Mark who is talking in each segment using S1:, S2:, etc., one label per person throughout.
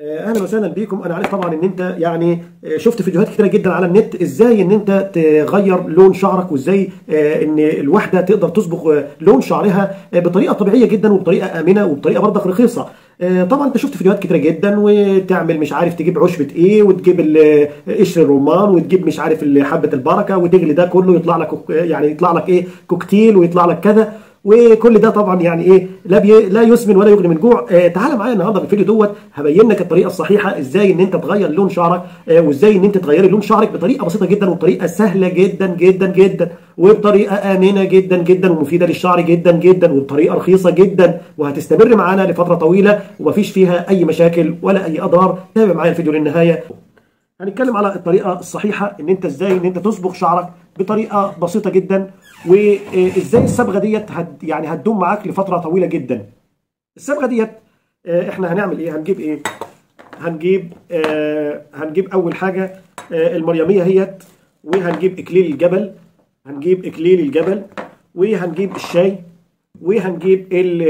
S1: اهلا وسهلا بيكم انا عارف طبعا ان انت يعني شفت فيديوهات كتيره جدا على النت ازاي ان انت تغير لون شعرك وازاي ان الواحده تقدر تصبغ لون شعرها بطريقه طبيعيه جدا وبطريقه امنه وبطريقه برضك رخيصه طبعا انت شفت فيديوهات كتيره جدا وتعمل مش عارف تجيب عشبه ايه وتجيب قشر الرمان وتجيب مش عارف حبه البركه وتغلي ده كله يطلع لك يعني يطلع لك ايه كوكتيل ويطلع لك كذا وكل ده طبعا يعني ايه لا بي لا يسمن ولا يغني من جوع آه تعال معايا النهارده في الفيديو دوت هبين لك الطريقه الصحيحه ازاي ان انت تغير لون شعرك آه وازاي ان انت تغيري لون شعرك بطريقه بسيطه جدا وبطريقه سهله جدا جدا جدا وبطريقه امنه جدا جدا ومفيده للشعر جدا جدا وبطريقه رخيصه جدا وهتستمر معانا لفتره طويله ومفيش فيها اي مشاكل ولا اي اضرار تابع معايا الفيديو للنهايه هنتكلم على الطريقه الصحيحه ان انت ازاي ان انت تصبغ شعرك بطريقه بسيطه جدا وازاي الصبغه ديت هد يعني هتدوم معاك لفتره طويله جدا الصبغه ديت احنا هنعمل ايه هنجيب ايه هنجيب آه هنجيب اول حاجه آه المريميه هيت وهنجيب اكليل الجبل هنجيب اكليل الجبل وهنجيب الشاي وهنجيب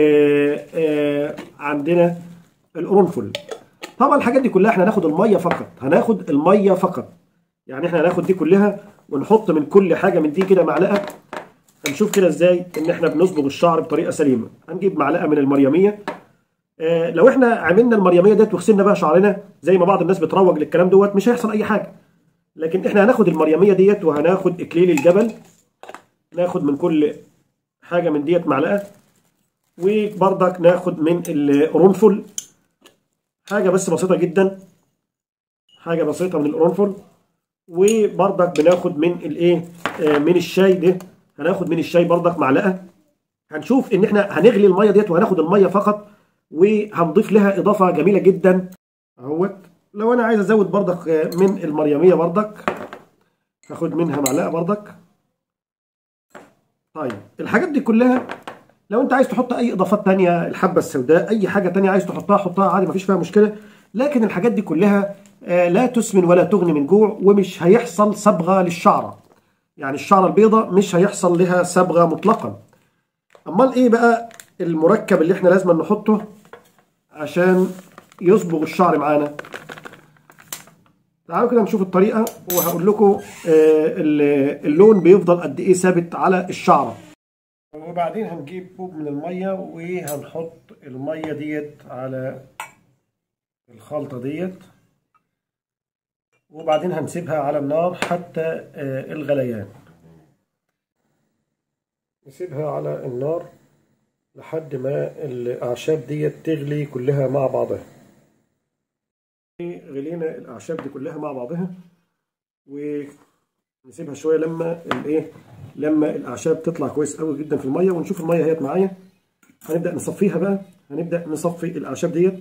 S1: آه عندنا القرنفل طبعا الحاجات دي كلها احنا هناخد الميه فقط هناخد الميه فقط يعني احنا هناخد دي كلها ونحط من كل حاجه من دي كده معلقه هنشوف كده ازاي ان احنا بنصبغ الشعر بطريقه سليمه هنجيب معلقه من المريميه اه لو احنا عملنا المريميه ديت وغسلنا بقى شعرنا زي ما بعض الناس بتروج للكلام دوت مش هيحصل اي حاجه لكن احنا هناخد المريميه ديت وهناخد اكليل الجبل ناخد من كل حاجه من ديت معلقه وبرضك ناخد من القرنفل حاجه بس بسيطه جدا حاجه بسيطه من القرنفل وبرضك بناخد من الايه آه من الشاي ده هناخد من الشاي برضك معلقه هنشوف ان احنا هنغلي الميه ديت وهناخد الميه فقط وهنضيف لها اضافه جميله جدا اهوت لو انا عايز ازود برضك من المريميه برضك هاخد منها معلقه برضك طيب الحاجات دي كلها لو انت عايز تحط اي اضافات تانية الحبه السوداء اي حاجه تانية عايز تحطها حطها عادي مفيش فيها مشكله لكن الحاجات دي كلها لا تسمن ولا تغني من جوع ومش هيحصل صبغه للشعره يعني الشعره البيضاء مش هيحصل لها صبغه مطلقا امال ايه بقى المركب اللي احنا لازم نحطه عشان يصبغ الشعر معانا تعالوا كده نشوف الطريقه وهقول لكم اللون بيفضل قد ايه ثابت على الشعره وبعدين هنجيب كوب من الميه وهنحط الميه ديت على الخلطه ديت وبعدين هنسيبها على النار حتى الغليان نسيبها على النار لحد ما الأعشاب ديت تغلي كلها مع بعضها غلينا الأعشاب دي كلها مع بعضها ونسيبها شوية لما الايه لما الأعشاب تطلع كويس قوي جدا في المية ونشوف المية اهيت معايا هنبدأ نصفيها بقى هنبدأ نصفي الأعشاب ديت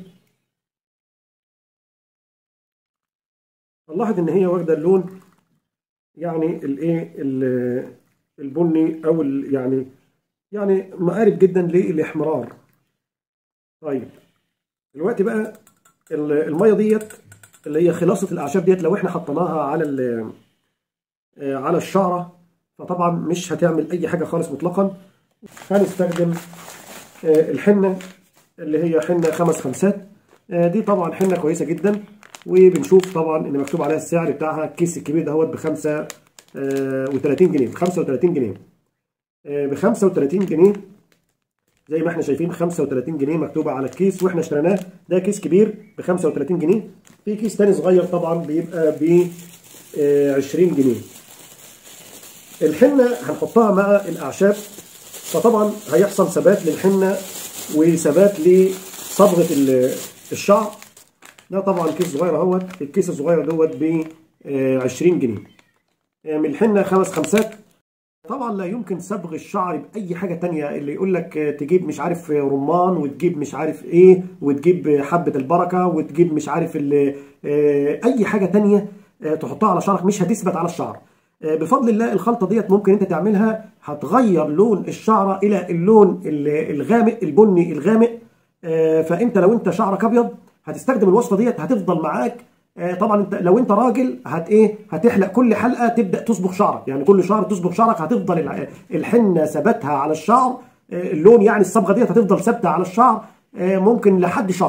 S1: نلاحظ ان هي واخده اللون يعني الايه البني او يعني يعني مقارب جدا للاحمرار طيب دلوقتي بقى الميه ديت اللي هي خلاصه الاعشاب ديت لو احنا حطيناها على على الشعره فطبعا مش هتعمل اي حاجه خالص مطلقا هنستخدم الحنه اللي هي حنه خمس خمسات دي طبعا حنه كويسه جدا وبنشوف طبعا ان مكتوب عليها السعر بتاعها الكيس الكبير دهوت ب 35 جنيه ب 35 جنيه ب 35 جنيه زي ما احنا شايفين 35 جنيه مكتوبه على الكيس واحنا اشتريناه ده كيس كبير ب 35 جنيه في كيس تاني صغير طبعا بيبقى ب 20 جنيه الحنه هنحطها مع الاعشاب فطبعا هيحصل ثبات للحنه وثبات لصبغه الشعر ده طبعا كيس صغير اهوت الكيس الصغير دوت ب 20 جنيه من الحنه خمس خمسات طبعا لا يمكن صبغ الشعر باي حاجه تانية اللي يقول لك تجيب مش عارف رمان وتجيب مش عارف ايه وتجيب حبه البركه وتجيب مش عارف اي حاجه تانية تحطها على شعرك مش هتثبت على الشعر بفضل الله الخلطه ديت ممكن انت تعملها هتغير لون الشعره الى اللون الغامق البني الغامق فانت لو انت شعرك ابيض هتستخدم الوصفه ديت هتفضل معاك طبعا انت لو انت راجل هت ايه هتحلق كل حلقه تبدا تصبغ شعرك يعني كل شهر تصبغ شعرك هتفضل الحنه ثباتها على الشعر اللون يعني الصبغه ديت هتفضل ثابته على الشعر ممكن لحد شهر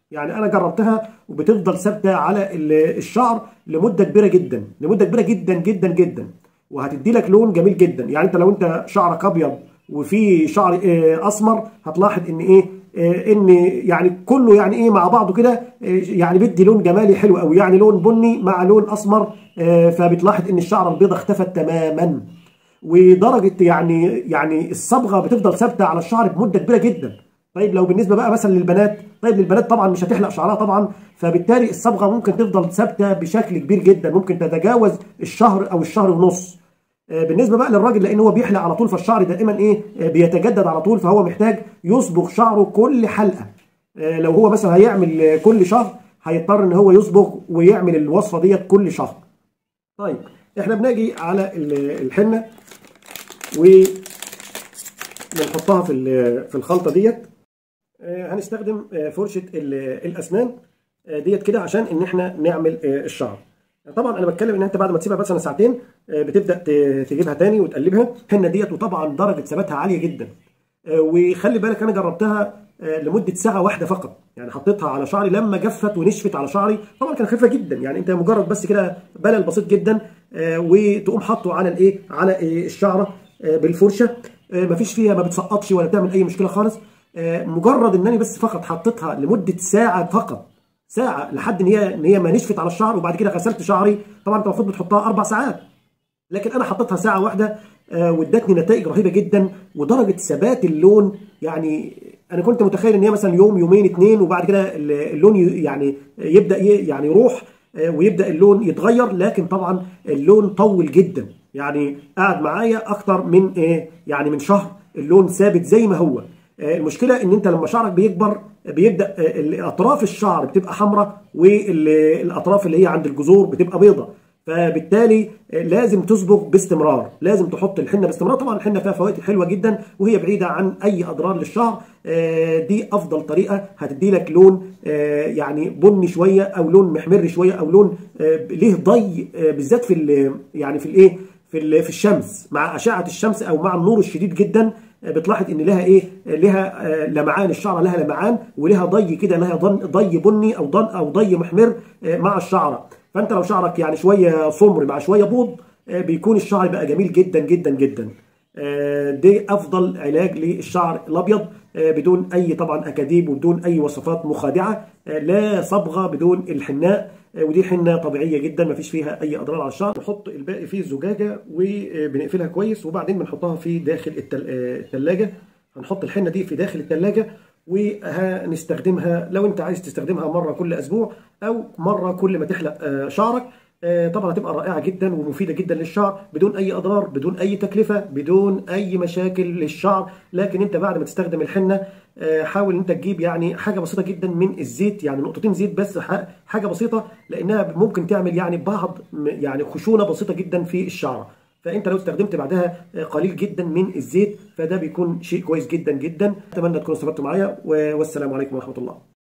S1: يعني انا جربتها وبتفضل ثابته على الشعر لمده كبيره جدا لمده كبيره جدا جدا جدا وهتدي لك لون جميل جدا يعني انت لو انت شعرك ابيض وفي شعر اسمر هتلاحظ ان ايه ان يعني كله يعني ايه مع بعضه كده يعني بيدي لون جمالي حلو قوي يعني لون بني مع لون اسمر فبتلاحظ ان الشعره البيضاء اختفت تماما ودرجه يعني يعني الصبغه بتفضل ثابته على الشعر بمده كبيره جدا طيب لو بالنسبه بقى مثلا للبنات طيب للبنات طبعا مش هتحلق شعرها طبعا فبالتالي الصبغه ممكن تفضل ثابته بشكل كبير جدا ممكن تتجاوز الشهر او الشهر ونص بالنسبه بقى للراجل لان هو بيحلق على طول فالشعر دائما ايه بيتجدد على طول فهو محتاج يصبغ شعره كل حلقه لو هو مثلا هيعمل كل شهر هيضطر ان هو يصبغ ويعمل الوصفه ديت كل شهر طيب احنا بنجي على الحنه ونحطها في في الخلطه ديت هنستخدم فرشه الاسنان ديت كده عشان ان احنا نعمل الشعر طبعا انا بتكلم ان انت بعد ما تسيبها مثلا ساعتين بتبدا تجيبها تاني وتقلبها الحنه ديت وطبعا درجه ثباتها عاليه جدا وخلي بالك انا جربتها لمده ساعه واحده فقط يعني حطيتها على شعري لما جفت ونشفت على شعري طبعا كانت خفيفه جدا يعني انت مجرد بس كده بلل بسيط جدا وتقوم حاطه على الايه على الشعره بالفرشه مفيش فيها ما بتسقطش ولا بتعمل اي مشكله خالص مجرد انني بس فقط حطيتها لمده ساعه فقط ساعه لحد ان هي ان هي ما نشفت على الشعر وبعد كده غسلت شعري طبعا انت المفروض بتحطها اربع ساعات لكن انا حطيتها ساعه واحده وادتني نتائج رهيبه جدا ودرجه ثبات اللون يعني انا كنت متخيل ان هي مثلا يوم يومين اتنين وبعد كده اللون يعني يبدا يعني يروح ويبدا اللون يتغير لكن طبعا اللون طول جدا يعني قعد معايا اكتر من ايه يعني من شهر اللون ثابت زي ما هو المشكله ان انت لما شعرك بيكبر بيبدا اطراف الشعر بتبقى حمراء والاطراف اللي هي عند الجذور بتبقى بيضة فبالتالي لازم تصبغ باستمرار لازم تحط الحنه باستمرار طبعا الحنه فيها فوائد حلوه جدا وهي بعيده عن اي اضرار للشعر دي افضل طريقه هتدي لك لون يعني بني شويه او لون محمر شويه او لون ليه ضي بالذات في يعني في الايه في في الشمس مع اشعه الشمس او مع النور الشديد جدا بتلاحظ ان لها ايه لها لمعان الشعره لها لمعان ولها ضي كده لها ضي بني او ضن او ضي محمر مع الشعره فانت لو شعرك يعني شويه سمر مع شويه بيض بيكون الشعر بقى جميل جدا جدا جدا دي افضل علاج للشعر الابيض بدون اي طبعا اكاذيب وبدون اي وصفات مخادعه لا صبغه بدون الحناء ودي حنه طبيعيه جدا ما فيش فيها اي اضرار على الشعر نحط الباقي في الزجاجه وبنقفلها كويس وبعدين بنحطها في داخل الثلاجه هنحط الحنه دي في داخل الثلاجه وهنستخدمها لو انت عايز تستخدمها مره كل اسبوع او مره كل ما تحلق شعرك طبعا هتبقى رائعه جدا ومفيده جدا للشعر بدون اي اضرار بدون اي تكلفه بدون اي مشاكل للشعر لكن انت بعد ما تستخدم الحنه حاول انت تجيب يعني حاجه بسيطه جدا من الزيت يعني نقطتين زيت بس حاجه بسيطه لانها ممكن تعمل يعني بعض يعني خشونه بسيطه جدا في الشعر فانت لو استخدمت بعدها قليل جدا من الزيت فده بيكون شيء كويس جدا جدا اتمنى تكونوا استفدتوا معايا والسلام عليكم ورحمه الله